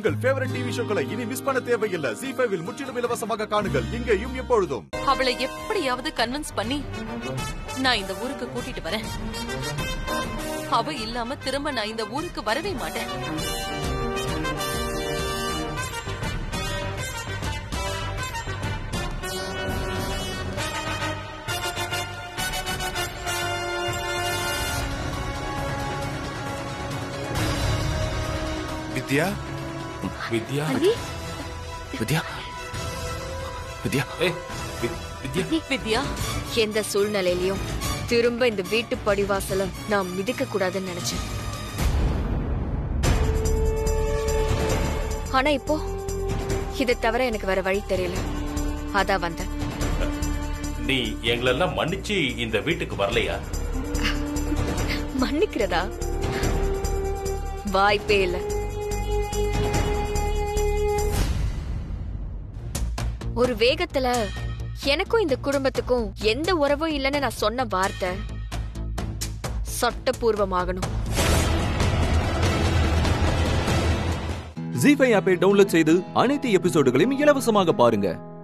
உங்கள் favourite TV ஷோக்களை இனி miss பண்ண தேவையில்லை ஜி ஃபைவில் முற்றிலும் இலவசமாக காணுங்கள் இங்கேயும் எப்பொழுதும் அவளை எப்படியாவது கன்வின்ஸ் பண்ணி நான் இந்த ஊருக்கு கூட்டிட்டு வரேன் அவ இல்லாம திரும்ப நான் இந்த ஊருக்கு வரவே மாட்டேன் வித்யா வித்யா வித்யா வித்யா ஏய் வி- வித்யா வித்யா எந்த சூழ்நிலையிலயும் திரும்ப இந்த வீட்டு படிவாசல நான் மிதிக்க கூடாதுன்னு நினைச்சேன் ஆனா இப்போ இதை தவிர எனக்கு வேற வழி தெரியல அதான் வந்தேன் நீ எங்களெல்லாம் மன்னிச்சு இந்த வீட்டுக்கு வரலையா மன்னிக்கிறதா வாய்ப்பே இல்ல ஒரு வேகத்துல எனக்கும் இந்த குடும்பத்துக்கும் எந்த உறவும் இல்லைன்னு நான் சொன்ன வார்த்தை சட்டபூர்வமாகணும் ஜி ஃபைவ் ஆப்பை டவுன்லோட் செய்து அனைத்து எபிசோடுகளையும் இலவசமாக பாருங்க